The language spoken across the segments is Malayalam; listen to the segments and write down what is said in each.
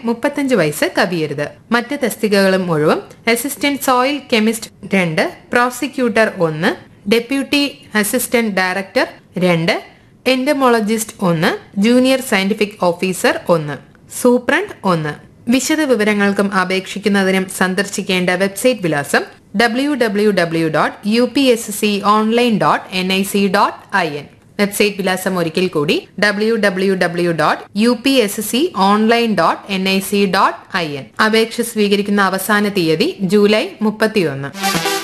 മുപ്പത്തഞ്ച് വയസ്സ് കവിയരുത് മറ്റ് തസ്തികകളും ഒഴിവും അസിസ്റ്റന്റ് സോയിൽ കെമിസ്റ്റ് രണ്ട് പ്രോസിക്യൂട്ടർ ഒന്ന് ഡെപ്യൂട്ടി അസിസ്റ്റന്റ് ഡയറക്ടർ രണ്ട് എന്റമോളജിസ്റ്റ് ഒന്ന് ജൂനിയർ സയന്റിഫിക് ഓഫീസർ ഒന്ന് സൂപ്രണ്ട് ഒന്ന് വിശദ വിവരങ്ങൾക്കും അപേക്ഷിക്കുന്നതിനും സന്ദർശിക്കേണ്ട വെബ്സൈറ്റ് വിലാസം W W W dot U P S C online dot N I C dot I N website വിലാസം ഒരിക്കൽ കൂടി W W W dot U P S C online dot N I C dot I N അപേക്ഷ സ്വീകരിക്കുന്ന അവസാന തീയതി ജൂലൈ മുപ്പത്തിയൊന്ന്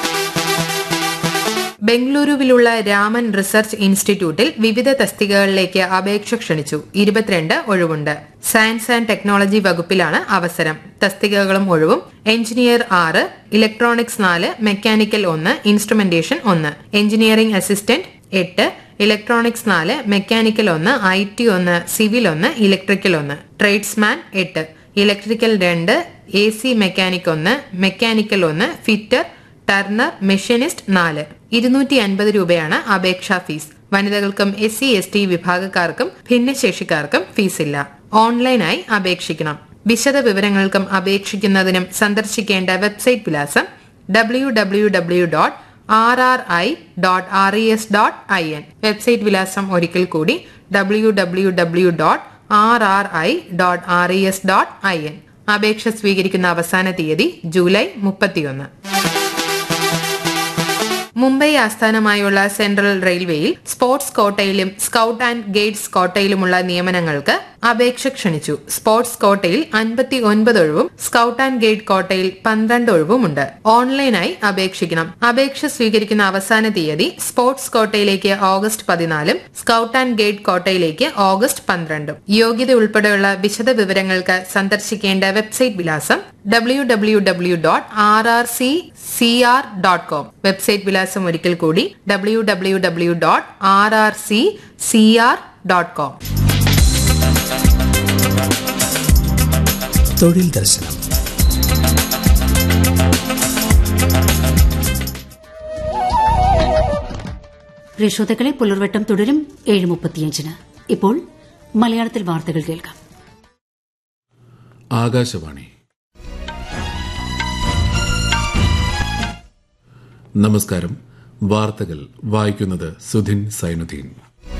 ബംഗളൂരുവിലുള്ള രാമൻ റിസർച്ച് ഇൻസ്റ്റിറ്റ്യൂട്ടിൽ വിവിധ തസ്തികകളിലേക്ക് അപേക്ഷ ക്ഷണിച്ചു ഇരുപത്തിരണ്ട് ഒഴിവുണ്ട് സയൻസ് ആൻഡ് ടെക്നോളജി വകുപ്പിലാണ് അവസരം തസ്തികകളും ഒഴിവും എഞ്ചിനീയർ ആറ് ഇലക്ട്രോണിക്സ് നാല് മെക്കാനിക്കൽ ഒന്ന് ഇൻസ്ട്രുമെന്റേഷൻ ഒന്ന് എഞ്ചിനീയറിംഗ് അസിസ്റ്റന്റ് എട്ട് ഇലക്ട്രോണിക്സ് നാല് മെക്കാനിക്കൽ ഒന്ന് ഐ ടി ഒന്ന് സിവിൽ ഒന്ന് ഇലക്ട്രിക്കൽ ഒന്ന് ട്രേഡ്സ്മാൻ എട്ട് ഇലക്ട്രിക്കൽ രണ്ട് എ സി മെക്കാനിക് ഒന്ന് മെക്കാനിക്കൽ ഒന്ന് ഫിറ്റർ ടർണർ മെഷീനിസ്റ്റ് നാല് ഇരുന്നൂറ്റി അൻപത് രൂപയാണ് അപേക്ഷാ ഫീസ് വനിതകൾക്കും എസ് സി എസ് ടി വിഭാഗക്കാർക്കും ഭിന്നശേഷിക്കാർക്കും ഫീസില്ല ഓൺലൈനായി അപേക്ഷിക്കണം വിശദ വിവരങ്ങൾക്കും അപേക്ഷിക്കുന്നതിനും സന്ദർശിക്കേണ്ട വെബ്സൈറ്റ് വിലാസം W W W dot R R I dot R E S dot I N website വിലാസം ഒരിക്കൽ കൂടി W W W dot R R I dot R E S dot I N അപേക്ഷ സ്വീകരിക്കുന്ന അവസാന തീയതി ജൂലൈ മുപ്പത്തിയൊന്ന് മുംബൈ ആസ്ഥാനമായുള്ള സെൻട്രൽ റെയിൽവേയിൽ സ്പോർട്സ് കോട്ടയിലും സ്കൌട്ട് ആൻഡ് ഗൈഡ്സ് കോട്ടയിലുമുള്ള നിയമനങ്ങൾക്ക് അപേക്ഷ ക്ഷണിച്ചു സ്പോർട്സ് കോട്ടയിൽ അൻപത്തി ഒൻപത് ഒഴിവും സ്കൌട്ട് ആൻഡ് ഗൈഡ് കോട്ടയിൽ പന്ത്രണ്ട് ഒഴിവുമുണ്ട് ഓൺലൈനായി അപേക്ഷിക്കണം അപേക്ഷ സ്വീകരിക്കുന്ന അവസാന തീയതി സ്പോർട്സ് കോട്ടയിലേക്ക് ഓഗസ്റ്റ് പതിനാലും സ്കൌട്ട് ആൻഡ് ഗൈഡ് കോട്ടയിലേക്ക് ഓഗസ്റ്റ് പന്ത്രണ്ടും യോഗ്യത ഉൾപ്പെടെയുള്ള വിശദ വിവരങ്ങൾക്ക് സന്ദർശിക്കേണ്ട വെബ്സൈറ്റ് വിലാസം W W W dot R R C C R dot com website വിലാസം ഒരിക്കൽ കൂടി W W W dot R R C C R dot com തൊഴിൽ ദർശനം പ്രിയ ശ്രോതാക്കളെ പുലർവട്ടം തുടരും ഏഴ് മുപ്പത്തിയഞ്ചിന് ഇപ്പോൾ മലയാളത്തിൽ വാർത്തകൾ കേൾക്കാം ആകാശവാണി നമസ്കാരം വാർത്തകൾ വായിക്കുന്നത് സുധിൻ സൈനുദ്ദീൻ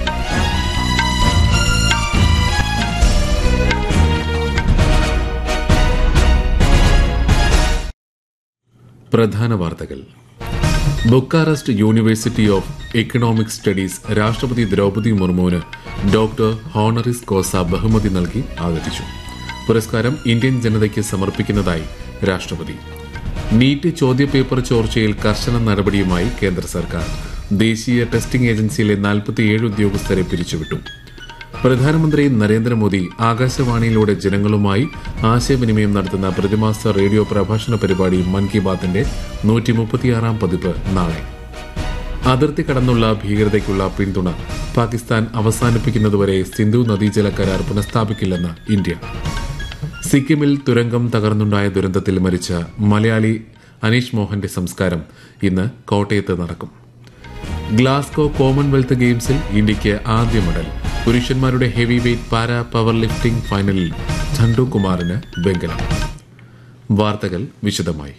പ്രധാന വാർത്തകൾ Bucharest university of economic studies രാഷ്ട്രപതി ദ്രൗപദി മുർമുവിന് ഡോക്ടർ ഹോണറിസ് കോസ ബഹുമതി നൽകി ആദരിച്ചു പുരസ്കാരം ഇന്ത്യൻ ജനതയ്ക്ക് സമർപ്പിക്കുന്നതായി രാഷ്ട്രപതി നീറ്റ് ചോദ്യപേപ്പർ ചോർച്ചയിൽ കർശന നടപടിയുമായി കേന്ദ്ര സർക്കാർ ദേശീയ ടെസ്റ്റിംഗ് ഏജൻസിയിലെ നാൽപ്പത്തിയേഴ് ഉദ്യോഗസ്ഥരെ പിരിച്ചുവിട്ടു പ്രധാനമന്ത്രി നരേന്ദ്രമോദി ആകാശവാണിയിലൂടെ ജനങ്ങളുമായി ആശയവിനിമയം നടത്തുന്ന പ്രതിമാസ റേഡിയോ പ്രഭാഷണ പരിപാടി മൻ കി ബാത്തിന്റെ നൂറ്റി മുപ്പത്തിയാറാം പതിപ്പ് നാളെ അതിർത്തി കടന്നുള്ള ഭീകരതയ്ക്കുള്ള പിന്തുണ പാകിസ്ഥാൻ അവസാനിപ്പിക്കുന്നതുവരെ സിന്ധു നദീജല കരാർ പുനഃസ്ഥാപിക്കില്ലെന്ന് ഇന്ത്യ സിക്കിമിൽ തുരങ്കം തകർന്നുണ്ടായ ദുരന്തത്തിൽ മരിച്ച മലയാളി അനീഷ് മോഹന്റെ സംസ്കാരം ഇന്ന് കോട്ടയത്ത് നടക്കും ഗ്ലാസ്കോ കോമൺവെൽത്ത് ഗെയിംസിൽ ഇന്ത്യയ്ക്ക് ആദ്യ മെഡൽ പുരുഷന്മാരുടെ heavyweight para powerlifting ഫൈനലിൽ ഝണ്ടു കുമാറിന് വെങ്കലം വാർത്തകൾ വിശദമായി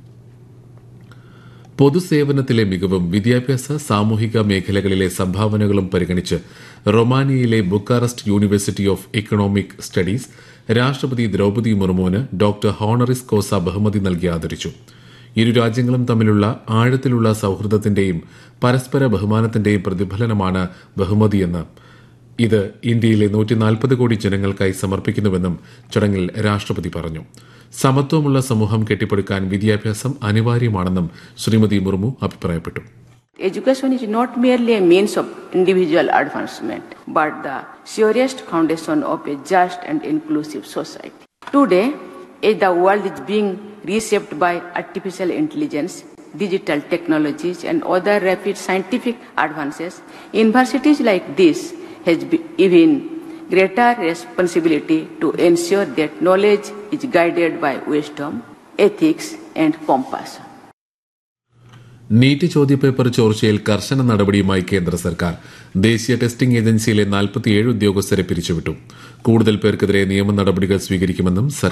പൊതുസേവനത്തിലെ മികവും വിദ്യാഭ്യാസ സാമൂഹിക മേഖലകളിലെ സംഭാവനകളും പരിഗണിച്ച് റൊമാനിയയിലെ Bucharest university of economic studies രാഷ്ട്രപതി ദ്രൗപദി മുർമുവിന് ഡോക്ടർ ഹോണറിസ് കോസ ബഹുമതി നൽകി ആദരിച്ചു ഇരു രാജ്യങ്ങളും തമ്മിലുള്ള ആഴത്തിലുള്ള സൌഹൃദത്തിന്റെയും പരസ്പര ബഹുമാനത്തിന്റെയും പ്രതിഫലനമാണ് ബഹുമതിയെന്ന് ഇത് ഇന്ത്യയിലെ നൂറ്റി നാൽപ്പത് കോടി ജനങ്ങൾക്കായി സമർപ്പിക്കുന്നുവെന്നും ചടങ്ങിൽ രാഷ്ട്രപതി പറഞ്ഞു സമത്വമുള്ള സമൂഹം കെട്ടിപ്പടുക്കാൻ വിദ്യാഭ്യാസം അനിവാര്യമാണെന്നും ശ്രീമതി മുർമു അഭിപ്രായപ്പെട്ടു Education is not merely a means of individual advancement, but the surest foundation of a just and inclusive society. Today, as the world is being reshaped by artificial intelligence, digital technologies, and other rapid scientific advances, universities like this has be- even greater responsibility to ensure that knowledge is guided by wisdom, ethics, and compassion. NEET ചോദ്യപേപ്പർ ചോർച്ചയിൽ കർശന നടപടിയുമായി കേന്ദ്ര സർക്കാർ ദേശീയ ടെസ്റ്റിംഗ് ഏജൻസിയിലെ നാൽപ്പത്തിയേഴ് ഉദ്യോഗസ്ഥരെ പിരിച്ചുവിട്ടു കൂടുതൽ പേർക്കെതിരെ നിയമ നടപടികൾ സ്വീകരിക്കുമെന്നും സർക്കാർ